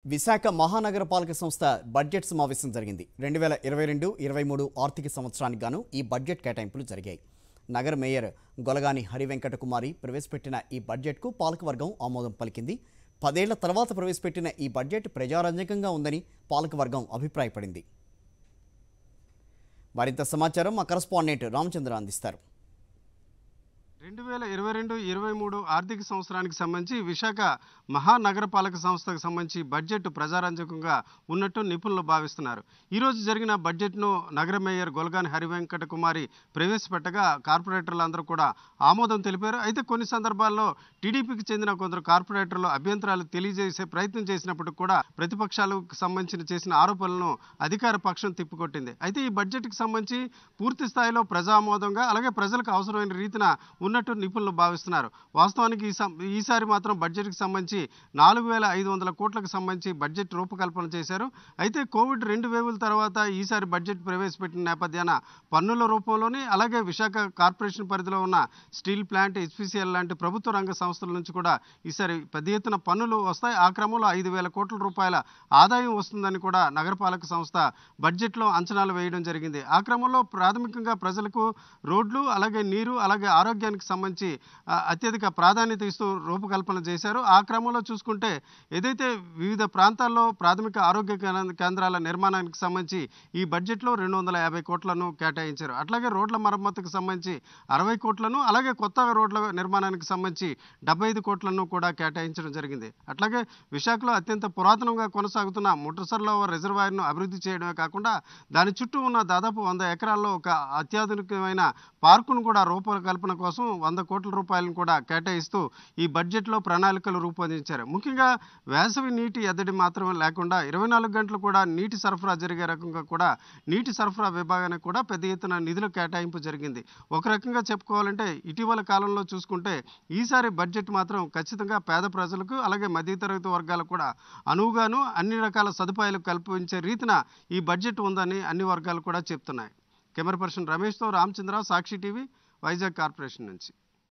విశాఖ మహానగరపాలక సంస్థ బడ్జెట్ సమావేశం జరిగింది రెండు వేల ఇరవై రెండు ఇరవై మూడు ఆర్థిక సంవత్సరానికి గాను ఈ బడ్జెట్ కేటాయింపులు జరిగాయి నగర మేయర్ గొలగాని హరివెంకట కుమారి ప్రవేశపెట్టిన ఈ బడ్జెట్కు పాలకవర్గం ఆమోదం పలికింది పదేళ్ల తర్వాత ప్రవేశపెట్టిన ఈ బడ్జెట్ ప్రజారంజకంగా ఉందని పాలకవర్గం అభిప్రాయపడింది మరింత సమాచారం మా కరస్పాండెంట్ రామచంద్ర అందిస్తారు రెండు వేల ఇరవై రెండు ఇరవై మూడు ఆర్థిక సంవత్సరానికి సంబంధించి విశాఖ మహానగరపాలక సంస్థకు సంబంధించి బడ్జెట్ ప్రజారంజకంగా ఉన్నట్టు నిపుణులు భావిస్తున్నారు ఈరోజు జరిగిన బడ్జెట్ను నగర మేయర్ గొలగాని హరివెంకట కుమారి ప్రవేశపెట్టగా కార్పొరేటర్లందరూ కూడా ఆమోదం తెలిపారు అయితే కొన్ని సందర్భాల్లో టీడీపీకి చెందిన కొందరు కార్పొరేటర్లు అభ్యంతరాలు తెలియజేసే ప్రయత్నం చేసినప్పటికీ కూడా ప్రతిపక్షాలకు సంబంధించిన చేసిన ఆరోపణలను అధికార పక్షం తిప్పికొట్టింది అయితే ఈ బడ్జెట్కి సంబంధించి పూర్తి స్థాయిలో ప్రజామోదంగా అలాగే ప్రజలకు అవసరమైన రీతిన ఉన్నట్టు నిపుణులు భావిస్తున్నారు వాస్తవానికి ఈ సం- ఈసారి మాత్రం బడ్జెట్కి సంబంధించి నాలుగు వేల ఐదు వందల కోట్లకు సంబంధించి బడ్జెట్ రూపకల్పన చేశారు అయితే కోవిడ్ రెండు వేవుల తర్వాత ఈసారి బడ్జెట్ ప్రవేశపెట్టిన నేపథ్యాన పన్నుల రూపంలోని అలాగే విశాఖ కార్పొరేషన్ పరిధిలో ఉన్న స్టీల్ ప్లాంట్ హెచ్పిసిఎల్ లాంటి ప్రభుత్వ రంగ సంస్థల నుంచి కూడా ఈసారి పెద్ద ఎత్తున పన్నులు వస్తాయి ఆ క్రమంలో ఐదు వేల కోట్ల రూపాయల ఆదాయం వస్తుందని కూడా నగరపాలక సంస్థ బడ్జెట్లో అంచనాలు వేయడం జరిగింది ఆ క్రమంలో ప్రాథమికంగా ప్రజలకు రోడ్లు అలాగే నీరు అలాగే ఆరోగ్యానికి సంబంధించి ఆ, అత్యధిక ప్రాధాన్యత ఇస్తూ రూపకల్పన చేశారు ఆ క్రమంలో చూసుకుంటే ఏదైతే వివిధ ప్రాంతాల్లో ప్రాథమిక ఆరోగ్య కేంద్ర- కేంద్రాల నిర్మాణానికి సంబంధించి ఈ బడ్జెట్లో రెండు వందల యాభై కోట్లను కేటాయించారు అట్లాగే రోడ్ల మరమ్మతుకు సంబంధించి అరవై కోట్లను అలాగే కొత్త రోడ్ల నిర్మాణానికి సంబంధించి డెబ్బై ఐదు కోట్లను కూడా కేటాయించడం జరిగింది అట్లాగే విశాఖలో అత్యంత పురాతనంగా కొనసాగుతున్న ముట్టసర్ల రిజర్వాయర్ను అభివృద్ధి చేయడమే కాకుండా దాని చుట్టూ ఉన్న దాదాపు వంద ఎకరాల్లో ఒక అత్యాధునికమైన పార్కును కూడా రూపకల్పన కోసం వంద కోట్ల రూపాయలను కూడా కేటాయిస్తూ ఈ బడ్జెట్లో ప్రణాళికలు రూపొందించారు ముఖ్యంగా వేసవి నీటి ఎద్దడి మాత్రమే లేకుండా ఇరవై నాలుగు గంటలు కూడా నీటి సరఫరా జరిగే రకంగా కూడా నీటి సరఫరా విభాగానికి కూడా పెద్ద ఎత్తున నిధుల కేటాయింపు జరిగింది ఒక రకంగా చెప్పుకోవాలంటే ఇటీవల కాలంలో చూసుకుంటే ఈసారి బడ్జెట్ మాత్రం ఖచ్చితంగా పేద ప్రజలకు అలాగే మధ్యతరగతి వర్గాలకు కూడా అనువుగాను అన్ని రకాల సదుపాయాలు కల్పించే రీతిన ఈ బడ్జెట్ ఉందని అన్ని వర్గాలు కూడా చెప్తున్నాయి కెమెరా పర్సన్ రమేష్తో రామచంద్ర సాక్షి టీవీ వైజాగ్ కార్పొరేషన్ నుంచి